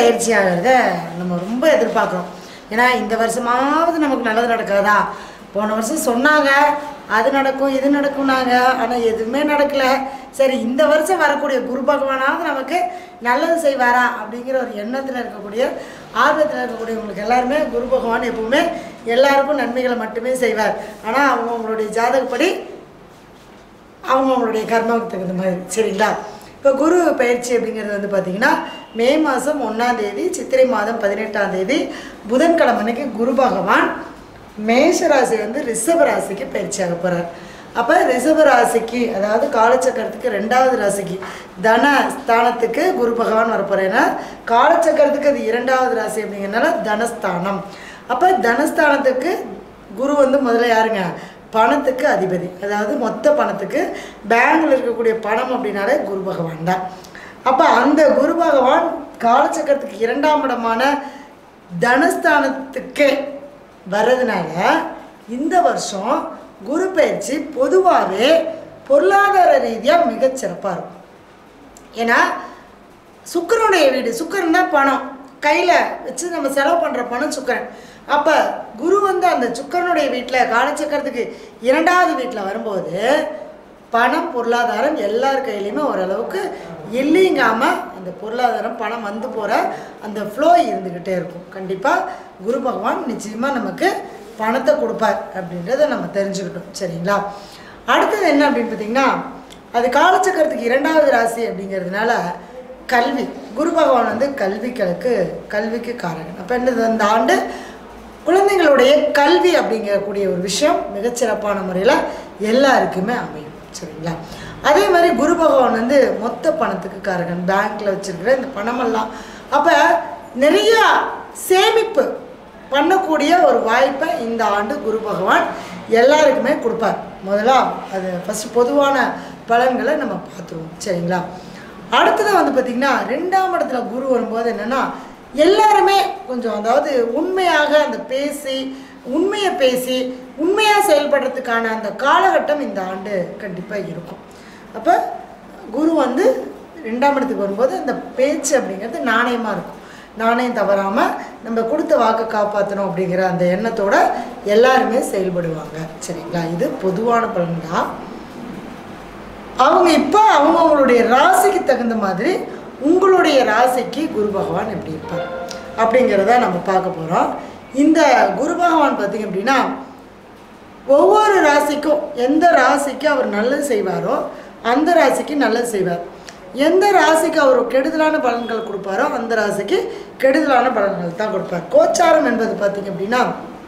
பயிற்சி ஆகிறத நம்ம ரொம்ப எதிர்பார்க்குறோம் ஏன்னா இந்த வருஷமாவது நமக்கு நல்லது நடக்காதா போன வருஷம் சொன்னாங்க அது நடக்கும் இது நடக்கும்னாங்க ஆனால் எதுவுமே நடக்கல சரி இந்த வருஷம் வரக்கூடிய குரு பகவானாவது நமக்கு நல்லது செய்வாரா அப்படிங்கிற ஒரு எண்ணத்தில் இருக்கக்கூடிய ஆர்வத்தில் இருக்கக்கூடியவங்களுக்கு எல்லாருமே குரு பகவான் எப்பவுமே எல்லாருக்கும் நன்மைகளை மட்டுமே செய்வார் ஆனால் அவங்க அவங்களுடைய ஜாதகப்படி அவங்கவுங்களுடைய கர்மாவுக்கு தகுந்த மாதிரி சரிங்களா இப்போ குரு பயிற்சி அப்படிங்கிறது வந்து பார்த்திங்கன்னா மே மாதம் ஒன்றாம் தேதி சித்திரை மாதம் பதினெட்டாம் தேதி புதன்கிழமை அன்னைக்கு குரு பகவான் மேஷ ராசி வந்து ரிஷப ராசிக்கு பயிற்சியாக போகிறார் அப்போ ரிஷப ராசிக்கு அதாவது காலச்சக்கரத்துக்கு ரெண்டாவது ராசிக்கு தன ஸ்தானத்துக்கு குரு பகவான் வரப்போகிறார் ஏன்னா காலச்சக்கரத்துக்கு அது இரண்டாவது ராசி அப்படிங்கிறனால தனஸ்தானம் அப்போ தனஸ்தானத்துக்கு குரு வந்து முதல்ல யாருங்க பணத்துக்கு அதிபதி அதாவது மொத்த பணத்துக்கு பேங்கில் இருக்கக்கூடிய பணம் அப்படின்னாலே குரு பகவான் தான் அப்போ அந்த குரு பகவான் காலச்சக்கரத்துக்கு இரண்டாம் இடமான தனஸ்தானத்துக்கு வர்றதுனால இந்த வருஷம் குரு பயிற்சி பொதுவாகவே பொருளாதார ரீதியாக மிகச்சிறப்பாக இருக்கும் ஏன்னா சுக்கரனுடைய வீடு சுக்கரன் தான் பணம் கையில் வச்சு நம்ம செலவு பண்ணுற பணம் சுக்கரன் அப்போ குரு வந்து அந்த சுக்கரனுடைய வீட்டில் காலச்சக்கரத்துக்கு இரண்டாவது வீட்டில் வரும்போது பணம் பொருளாதாரம் எல்லார் கையிலையுமே ஓரளவுக்கு இல்லைங்காமல் அந்த பொருளாதாரம் பணம் வந்து போகிற அந்த ஃப்ளோ இருந்துக்கிட்டே இருக்கும் கண்டிப்பாக குரு பகவான் நிச்சயமாக நமக்கு பணத்தை கொடுப்பார் அப்படின்றத நம்ம தெரிஞ்சுக்கிட்டோம் சரிங்களா அடுத்தது என்ன அப்படின்னு பார்த்தீங்கன்னா அது காலச்சக்கரத்துக்கு இரண்டாவது ராசி அப்படிங்கிறதுனால கல்வி குரு பகவான் வந்து கல்விகளுக்கு கல்விக்கு காரகன் அப்போ என்னது அந்த ஆண்டு குழந்தைங்களுடைய கல்வி அப்படிங்கக்கூடிய ஒரு விஷயம் மிகச்சிறப்பான முறையில் எல்லாருக்குமே அமையும் சரிங்களா அதே மாதிரி குரு பகவான் வந்து மொத்த பணத்துக்கு காரகன் பேங்க்கில் வச்சிருக்கிற இந்த பணமெல்லாம் அப்போ நிறைய சேமிப்பு பண்ணக்கூடிய ஒரு வாய்ப்பை இந்த ஆண்டு குரு பகவான் எல்லாருக்குமே கொடுப்பார் முதல்ல அது ஃபஸ்ட்டு பொதுவான பலன்களை நம்ம பார்த்துருவோம் சரிங்களா அடுத்தது வந்து பார்த்திங்கன்னா ரெண்டாம் இடத்துல குரு வரும்போது என்னென்னா எல்லாருமே கொஞ்சம் அதாவது உண்மையாக அந்த பேசி உண்மையை பேசி உண்மையாக செயல்படுறதுக்கான அந்த காலகட்டம் இந்த ஆண்டு கண்டிப்பாக இருக்கும் அப்போ குரு வந்து ரெண்டாம் இடத்துக்கு வரும்போது அந்த பேச்சு அப்படிங்கிறது நாணயமாக இருக்கும் நாணயம் தவறாமல் நம்ம கொடுத்த வாக்கை காப்பாற்றணும் அப்படிங்கிற அந்த எண்ணத்தோட எல்லாருமே செயல்படுவாங்க சரிங்களா இது பொதுவான பலன் தான் அவங்க இப்போ அவங்கவுங்களுடைய ராசிக்கு தகுந்த மாதிரி உங்களுடைய ராசிக்கு குரு பகவான் எப்படி இருப்பார் அப்படிங்கிறத நம்ம பார்க்க போகிறோம் இந்த குரு பகவான் பார்த்திங்க அப்படின்னா ஒவ்வொரு ராசிக்கும் எந்த ராசிக்கு அவர் நல்லது செய்வாரோ அந்த ராசிக்கு நல்லது செய்வார் எந்த ராசிக்கு அவர் கெடுதலான பலன்கள் கொடுப்பாரோ அந்த ராசிக்கு கெடுதலான பலன்கள் தான் கொடுப்பார் கோச்சாரம் என்பது பார்த்திங்க அப்படின்னா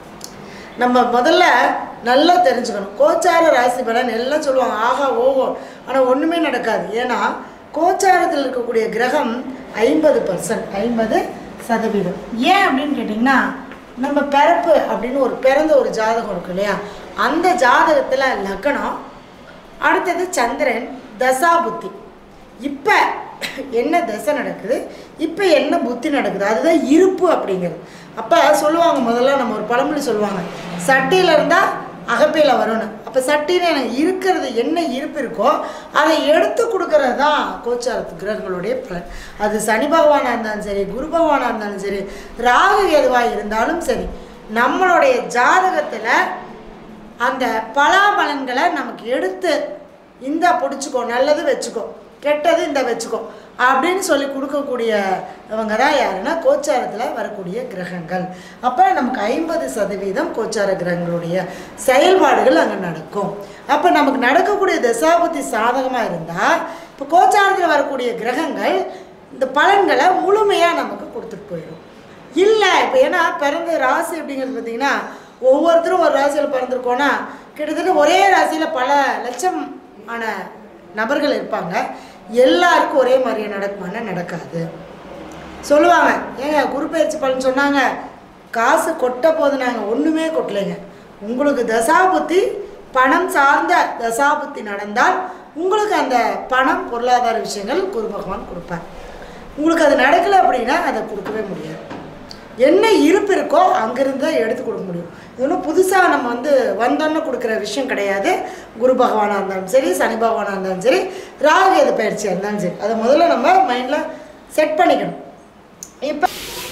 நம்ம முதல்ல நல்லா தெரிஞ்சுக்கணும் கோச்சார ராசி பலன் எல்லாம் சொல்லுவாங்க ஆஹா ஓஹோ ஆனால் ஒன்றுமே நடக்காது ஏன்னா கோச்சாரத்தில் இருக்கக்கூடிய கிரகம் ஐம்பது பர்சன்ட் ஐம்பது சதவீதம் ஏன் அப்படின்னு கேட்டிங்கன்னா நம்ம பிறப்பு அப்படின்னு ஒரு பிறந்த ஒரு ஜாதகம் இருக்கு இல்லையா அந்த ஜாதகத்தில் லக்னம் அடுத்தது சந்திரன் தசா புத்தி இப்போ என்ன தசை நடக்குது இப்போ என்ன புத்தி நடக்குது அதுதான் இருப்பு அப்படிங்கிறது அப்போ சொல்லுவாங்க முதல்ல நம்ம ஒரு பழமொழி சொல்லுவாங்க சட்டியில் இருந்தால் அகப்பையில் வரணும் அப்போ சட்டியில் எனக்கு இருக்கிறது என்ன இருப்பு இருக்கோ அதை எடுத்து கொடுக்கறது தான் கோச்சாரத்து கிரகங்களுடைய பலன் அது சனி பகவானாக இருந்தாலும் சரி குரு பகவானாக இருந்தாலும் சரி ராகு எதுவாக இருந்தாலும் சரி நம்மளுடைய ஜாதகத்தில் அந்த பலாபலன்களை நமக்கு எடுத்து இந்தா பிடிச்சிக்கோ நல்லது வச்சுக்கோ கெட்டது இந்த வச்சுக்கோ அப்படின்னு சொல்லி கொடுக்கக்கூடியவங்க தான் யாருன்னா கோச்சாரத்தில் வரக்கூடிய கிரகங்கள் அப்போ நமக்கு ஐம்பது சதவீதம் கோச்சார கிரகங்களுடைய செயல்பாடுகள் அங்கே நடக்கும் அப்போ நமக்கு நடக்கக்கூடிய தசாபுத்தி சாதகமாக இருந்தால் இப்போ கோச்சாரத்தில் வரக்கூடிய கிரகங்கள் இந்த பலன்களை முழுமையாக நமக்கு கொடுத்துட்டு போயிடும் இல்லை இப்போ ஏன்னா பிறந்த ராசி அப்படிங்கிறது பார்த்தீங்கன்னா ஒவ்வொருத்தரும் ஒரு ராசியில் பிறந்திருக்கோன்னா கிட்டத்தட்ட ஒரே ராசியில் பல லட்சம் ஆன நபர்கள் இருப்பாங்க எல்லாருக்கும் ஒரே மாதிரியே நடக்குமானா நடக்காது சொல்லுவாங்க ஏங்க குரு பயிற்சி பலன் சொன்னாங்க காசு கொட்ட போது நாங்கள் ஒன்றுமே கொட்டலைங்க உங்களுக்கு தசாபுத்தி பணம் சார்ந்த தசாபுத்தி நடந்தால் உங்களுக்கு அந்த பணம் பொருளாதார விஷயங்கள் குரு பகவான் கொடுப்பார் உங்களுக்கு அது நடக்கலை அப்படின்னா அதை கொடுக்கவே முடியாது என்ன இருப்பு இருக்கோ அங்கேருந்து தான் எடுத்து கொடுக்க முடியும் இது ஒன்றும் புதுசாக நம்ம வந்து வந்தோன்னு கொடுக்குற விஷயம் கிடையாது குரு பகவானாக இருந்தாலும் சரி சனி பகவானாக இருந்தாலும் சரி ராகு எது பயிற்சியாக இருந்தாலும் சரி அதை முதல்ல நம்ம மைண்டில் செட் பண்ணிக்கணும் இப்போ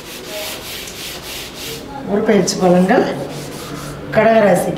ஒரு பயிற்சி பலன்கள் கடகராசிக்கு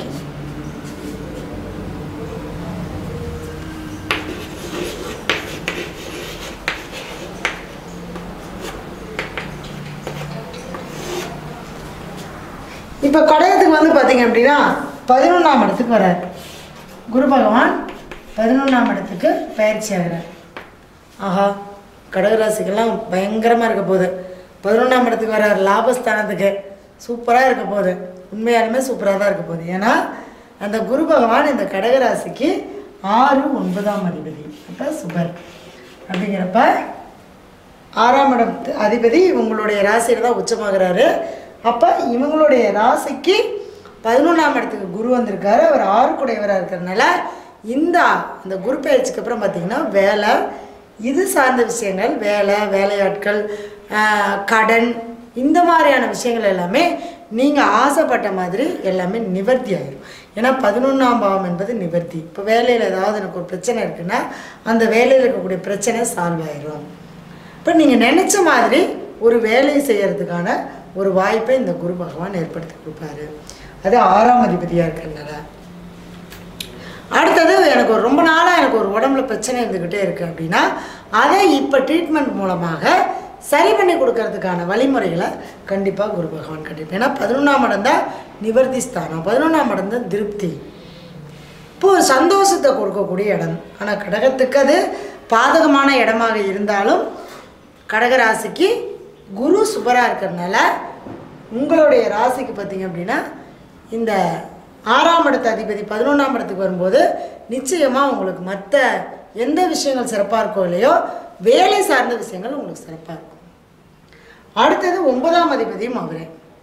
இப்போ கடகத்துக்கு வந்து பார்த்தீங்க அப்படின்னா பதினொன்றாம் இடத்துக்கு வரார் குரு பகவான் பதினொன்றாம் இடத்துக்கு பயிற்சி ஆகிறார் ஆஹா கடகராசிக்கெல்லாம் பயங்கரமாக இருக்க போகுது பதினொன்றாம் இடத்துக்கு வரார் லாபஸ்தானத்துக்கு சூப்பராக இருக்க போகுது உண்மையாலுமே சூப்பராக தான் இருக்க போகுது ஏன்னா அந்த குரு பகவான் இந்த கடகராசிக்கு ஆறு ஒன்பதாம் அதிபதி அப்போ சுபர் அப்படிங்கிறப்ப ஆறாம் இடத்து அதிபதி இவங்களுடைய ராசியில் தான் உச்சமாகிறாரு அப்போ இவங்களுடைய ராசிக்கு பதினொன்றாம் இடத்துக்கு குரு வந்திருக்காரு அவர் ஆறு குடையவராக இருக்கிறதுனால இந்த இந்த குரு பயிற்சிக்கு அப்புறம் பார்த்தீங்கன்னா வேலை இது சார்ந்த விஷயங்கள் வேலை வேலையாட்கள் ஆஹ், கடன் இந்த மாதிரியான விஷயங்கள் எல்லாமே நீங்கள் ஆசைப்பட்ட மாதிரி எல்லாமே நிவர்த்தி ஆயிரும் ஏன்னா பதினொன்றாம் பாவம் என்பது நிவர்த்தி இப்போ வேலையில் ஏதாவது எனக்கு ஒரு பிரச்சனை இருக்குன்னா அந்த வேலையில் இருக்கக்கூடிய பிரச்சனை சால்வ் ஆயிரும் இப்போ நீங்கள் நினச்ச மாதிரி ஒரு வேலையை செய்யறதுக்கான ஒரு வாய்ப்பை இந்த குரு பகவான் ஏற்படுத்தி கொடுப்பாரு அது ஆறாம் அதிபதியாக இருக்கிறதுனால அடுத்தது எனக்கு ஒரு ரொம்ப நாளாக எனக்கு ஒரு உடம்புல பிரச்சனை இருந்துக்கிட்டே இருக்குது அப்படின்னா அதை இப்போ ட்ரீட்மெண்ட் மூலமாக சரி பண்ணி கொடுக்கறதுக்கான வழிமுறைகளை கண்டிப்பாக குரு பகவான் கண்டிப்பாக ஏன்னா பதினொன்றாம் இடம் தான் நிவர்த்தி ஸ்தானம் பதினொன்றாம் இடம் தான் திருப்தி இப்போ ஒரு சந்தோஷத்தை கொடுக்கக்கூடிய இடம் ஆனால் கடகத்துக்கு அது பாதகமான இடமாக இருந்தாலும் கடகராசிக்கு குரு சுபராக இருக்கிறதுனால உங்களுடைய ராசிக்கு பார்த்தீங்க அப்படின்னா இந்த ஆறாம் இடத்து அதிபதி பதினொன்றாம் இடத்துக்கு வரும்போது நிச்சயமாக உங்களுக்கு மற்ற எந்த விஷயங்கள் சிறப்பாக இருக்கோ இல்லையோ வேலை சார்ந்த விஷயங்கள் உங்களுக்கு சிறப்பாக இருக்கும் அடுத்தது ஒன்பதாம் அதிபதியும் அவரே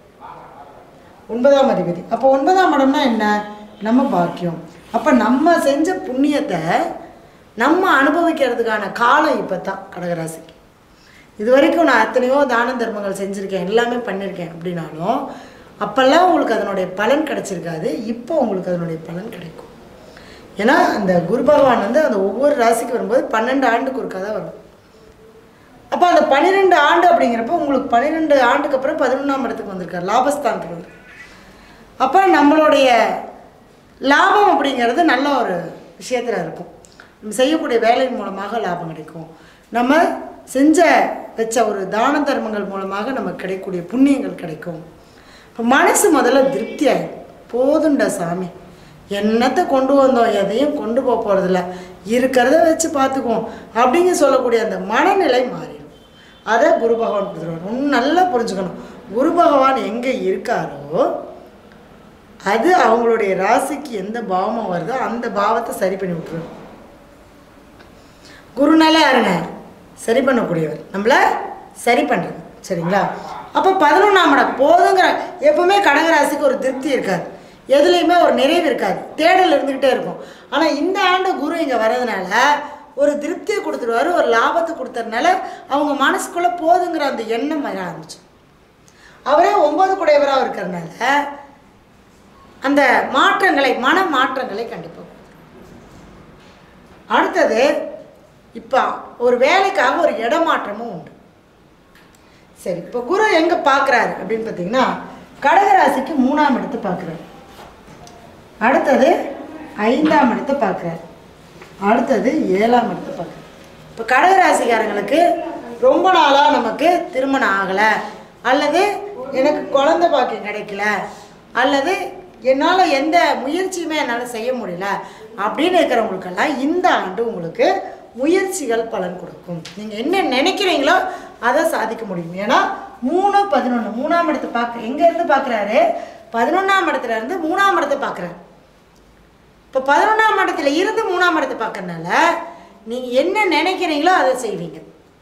ஒன்பதாம் அதிபதி அப்போ ஒன்பதாம் இடம்னா என்ன நம்ம பாக்கியம் அப்போ நம்ம செஞ்ச புண்ணியத்தை நம்ம அனுபவிக்கிறதுக்கான காலம் இப்போ தான் கடகராசிக்கு இது வரைக்கும் நான் எத்தனையோ தான தர்மங்கள் செஞ்சுருக்கேன் எல்லாமே பண்ணியிருக்கேன் அப்படின்னாலும் அப்போல்லாம் உங்களுக்கு அதனுடைய பலன் கிடைச்சிருக்காது இப்போ உங்களுக்கு அதனுடைய பலன் கிடைக்கும் ஏன்னா அந்த குரு பகவான் வந்து அந்த ஒவ்வொரு ராசிக்கு வரும்போது பன்னெண்டு ஆண்டுக்கு ஒருக்கா தான் வரும் அப்போ அந்த பன்னிரெண்டு ஆண்டு அப்படிங்கிறப்ப உங்களுக்கு பன்னிரெண்டு ஆண்டுக்கு அப்புறம் பதினொன்றாம் இடத்துக்கு வந்திருக்காரு லாபஸ்தானத்துக்கு வந்து அப்போ நம்மளுடைய லாபம் அப்படிங்கிறது நல்ல ஒரு விஷயத்தில் இருக்கும் நம்ம செய்யக்கூடிய வேலையின் மூலமாக லாபம் கிடைக்கும் நம்ம செஞ்ச வச்ச ஒரு தான தர்மங்கள் மூலமாக நமக்கு கிடைக்கக்கூடிய புண்ணியங்கள் கிடைக்கும் இப்போ மனசு முதல்ல திருப்தி ஆகிடும் போதுண்டா சாமி என்னத்தை கொண்டு வந்தோம் எதையும் கொண்டு போக போகிறதில்ல இருக்கிறத வச்சு பார்த்துக்குவோம் அப்படிங்க சொல்லக்கூடிய அந்த மனநிலை மாறிடும் அதை குரு பகவான் கொடுத்துருவார் இன்னும் நல்லா புரிஞ்சுக்கணும் குரு பகவான் எங்கே இருக்காரோ அது அவங்களுடைய ராசிக்கு எந்த பாவமாக வருதோ அந்த பாவத்தை சரி பண்ணி விட்டுரும் குருனால யாருங்க சரி பண்ணக்கூடியவர் நம்மளை சரி பண்ணுறது சரிங்களா அப்போ பதினொன்றாம் இடம் போதுங்கிற எப்பவுமே கடகராசிக்கு ஒரு திருப்தி இருக்காது எதுலேயுமே ஒரு நிறைவு இருக்காது தேடல் இருந்துக்கிட்டே இருக்கும் ஆனால் இந்த ஆண்டு குரு இங்கே வர்றதுனால ஒரு திருப்தியை கொடுத்துருவாரு ஒரு லாபத்தை கொடுத்ததுனால அவங்க மனசுக்குள்ளே போதுங்கிற அந்த எண்ணம் வர ஆரம்பிச்சு அவரே ஒன்பது குடையவராக இருக்கிறதுனால அந்த மாற்றங்களை மன மாற்றங்களை கண்டிப்பாக அடுத்தது இப்போ ஒரு வேலைக்காக ஒரு இடமாற்றமும் உண்டு சரி இப்போ குரு எங்கே பார்க்குறாரு அப்படின்னு பார்த்தீங்கன்னா கடகராசிக்கு மூணாம் இடத்தை பார்க்குறாரு அடுத்தது ஐந்தாம் இடத்தை பார்க்குறாரு அடுத்தது ஏழாம் இடத்தை பார்க்குறாரு இப்போ கடகராசிக்காரங்களுக்கு ரொம்ப நாளாக நமக்கு திருமணம் ஆகலை அல்லது எனக்கு குழந்தை பாக்கியம் கிடைக்கல அல்லது என்னால் எந்த முயற்சியுமே என்னால் செய்ய முடியல அப்படின்னு இருக்கிறவங்களுக்கெல்லாம் இந்த ஆண்டு உங்களுக்கு முயற்சிகள் பலன் கொடுக்கும் நீங்கள் என்ன நினைக்கிறீங்களோ அதை சாதிக்க முடியும் ஏன்னா மூணு பதினொன்று மூணாம் இடத்தை பார்க்க எங்கேருந்து பார்க்குறாரு பதினொன்றாம் இடத்துல இருந்து மூணாம் இடத்தை பார்க்குறாரு இப்போ பதினொன்றாம் இடத்துல இருந்து மூணாம் இடத்தை பார்க்கறதுனால நீங்கள் என்ன நினைக்கிறீங்களோ அதை செய்வீங்க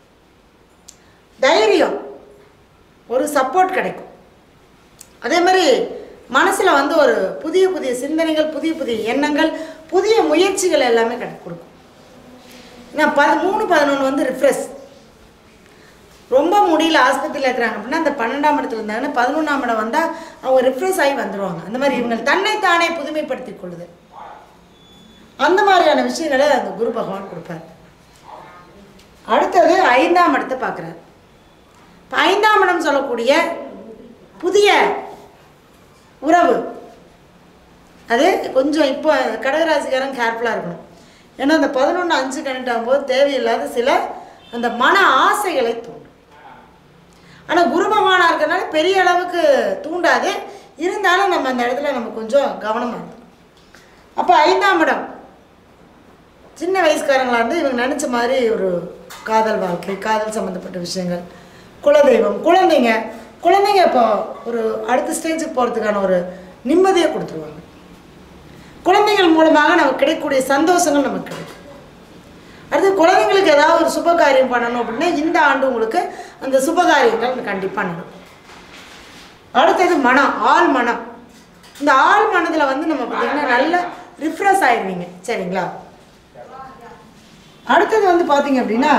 தைரியம் ஒரு சப்போர்ட் கிடைக்கும் அதே மாதிரி மனசில் வந்து ஒரு புதிய புதிய சிந்தனைகள் புதிய புதிய எண்ணங்கள் புதிய முயற்சிகள் எல்லாமே கிடை கொடுக்கும் ஏன்னா பது மூணு பதினொன்று வந்து ரிஃப்ரெஷ் ரொம்ப முடியல ஆஸ்பத்திரியில் இருக்கிறாங்க அப்படின்னா அந்த பன்னெண்டாம் இடத்துல இருந்தாங்கன்னா பதினொன்றாம் இடம் வந்தால் அவங்க ரிஃப்ரெஷ் ஆகி வந்துடுவாங்க அந்த மாதிரி இவங்க தன்னைத்தானே புதுமைப்படுத்திக் கொள்ளுது அந்த மாதிரியான விஷயங்களை அந்த குரு பகவான் கொடுப்பார் அடுத்தது ஐந்தாம் இடத்தை பார்க்குறாரு இப்போ ஐந்தாம் இடம் சொல்லக்கூடிய புதிய உறவு அது கொஞ்சம் இப்போ கடகராசிக்காரன் கேர்ஃபுல்லாக இருக்கணும் ஏன்னா அந்த பதினொன்று அஞ்சு கனெக்ட் ஆகும்போது தேவையில்லாத சில அந்த மன ஆசைகளை தூண்டும் ஆனால் குரு பகவானாக இருக்கிறனால பெரிய அளவுக்கு தூண்டாது இருந்தாலும் நம்ம அந்த இடத்துல நம்ம கொஞ்சம் கவனமாக இருக்கணும் அப்போ ஐந்தாம் இடம் சின்ன வயசுக்காரங்களா இருந்து இவங்க நினச்ச மாதிரி ஒரு காதல் வாழ்க்கை காதல் சம்மந்தப்பட்ட விஷயங்கள் குலதெய்வம் குழந்தைங்க குழந்தைங்க இப்போ ஒரு அடுத்த ஸ்டேஜுக்கு போகிறதுக்கான ஒரு நிம்மதியை கொடுத்துருவாங்க குழந்தைகள் மூலமாக நமக்கு கிடைக்கக்கூடிய சந்தோஷங்கள் நமக்கு கிடைக்கும் அடுத்து குழந்தைங்களுக்கு ஏதாவது ஒரு சுப காரியம் பண்ணணும் அப்படின்னா இந்த ஆண்டு உங்களுக்கு அந்த சுப காரியங்கள் கண்டிப்பாக நடக்கும் அடுத்தது மனம் ஆள் மனம் இந்த ஆள் மனதில் வந்து நம்ம பார்த்தீங்கன்னா நல்ல ரிஃப்ரெஷ் ஆயிடுவீங்க சரிங்களா அடுத்தது வந்து பார்த்தீங்க அப்படின்னா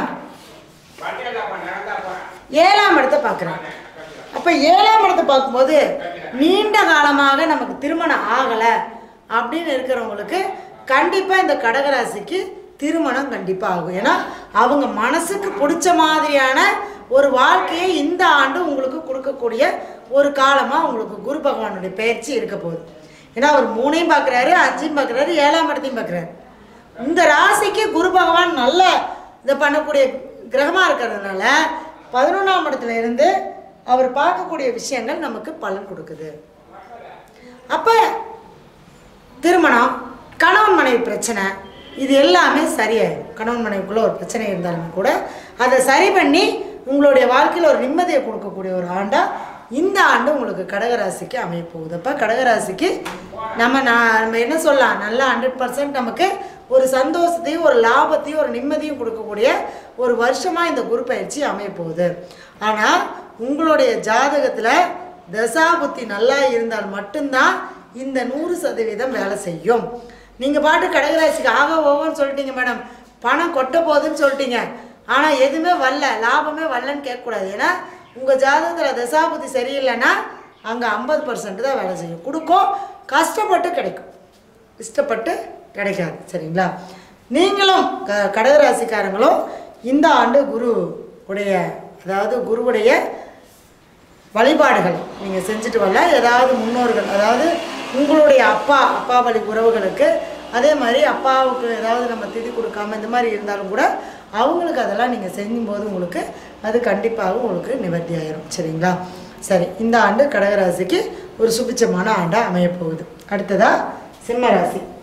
ஏழாம் இடத்தை பார்க்குறேன் அப்போ ஏழாம் இடத்தை பார்க்கும்போது நீண்ட காலமாக நமக்கு திருமணம் ஆகலை அப்படின்னு இருக்கிறவங்களுக்கு கண்டிப்பாக இந்த கடகராசிக்கு திருமணம் கண்டிப்பாக ஆகும் ஏன்னா அவங்க மனசுக்கு பிடிச்ச மாதிரியான ஒரு வாழ்க்கையை இந்த ஆண்டு உங்களுக்கு கொடுக்கக்கூடிய ஒரு காலமாக உங்களுக்கு குரு பகவானுடைய பயிற்சி இருக்க போகுது ஏன்னா அவர் மூணையும் பார்க்குறாரு அஞ்சையும் பார்க்குறாரு ஏழாம் இடத்தையும் பார்க்குறாரு இந்த ராசிக்கு குரு பகவான் நல்ல இதை பண்ணக்கூடிய கிரகமாக இருக்கிறதுனால பதினொன்றாம் இடத்துல இருந்து அவர் பார்க்கக்கூடிய விஷயங்கள் நமக்கு பலன் கொடுக்குது அப்போ திருமணம் கணவன் மனைவி பிரச்சனை இது எல்லாமே சரியாயிடும் கணவன் மனைவிக்குள்ளே ஒரு பிரச்சனை இருந்தாலும் கூட அதை சரி பண்ணி உங்களுடைய வாழ்க்கையில் ஒரு நிம்மதியை கொடுக்கக்கூடிய ஒரு ஆண்டாக இந்த ஆண்டு உங்களுக்கு கடகராசிக்கு அமைய போகுது அப்போ கடகராசிக்கு நம்ம நான் நம்ம என்ன சொல்லலாம் நல்லா ஹண்ட்ரட் பர்சன்ட் நமக்கு ஒரு சந்தோஷத்தையும் ஒரு லாபத்தையும் ஒரு நிம்மதியும் கொடுக்கக்கூடிய ஒரு வருஷமாக இந்த குரு பயிற்சி அமைய போகுது ஆனால் உங்களுடைய ஜாதகத்தில் தசாபுத்தி நல்லா இருந்தால் மட்டும்தான் இந்த நூறு சதவீதம் வேலை செய்யும் நீங்கள் பாட்டு கடகராசிக்கு ஆக ஓவன்னு சொல்லிட்டீங்க மேடம் பணம் கொட்ட போகுதுன்னு சொல்லிட்டீங்க ஆனால் எதுவுமே வரல லாபமே வரலன்னு கேட்கக்கூடாது ஏன்னா உங்கள் ஜாதகத்தில் தசாபுத்தி சரியில்லைன்னா அங்கே ஐம்பது பர்சன்ட் தான் வேலை செய்யும் கொடுக்கும் கஷ்டப்பட்டு கிடைக்கும் இஷ்டப்பட்டு கிடைக்காது சரிங்களா நீங்களும் க கடகராசிக்காரங்களும் இந்த ஆண்டு குரு உடைய அதாவது குருவுடைய வழிபாடுகள் நீங்கள் செஞ்சுட்டு வரல ஏதாவது முன்னோர்கள் அதாவது உங்களுடைய அப்பா அப்பா வழி உறவுகளுக்கு அதே மாதிரி அப்பாவுக்கு ஏதாவது நம்ம திதி கொடுக்காம இந்த மாதிரி இருந்தாலும் கூட அவங்களுக்கு அதெல்லாம் நீங்கள் செய்யும்போது உங்களுக்கு அது கண்டிப்பாக உங்களுக்கு நிவர்த்தி ஆயிரும் சரிங்களா சரி இந்த ஆண்டு கடகராசிக்கு ஒரு சுபிச்சமான ஆண்டாக அமையப்போகுது அடுத்ததாக சிம்ம ராசி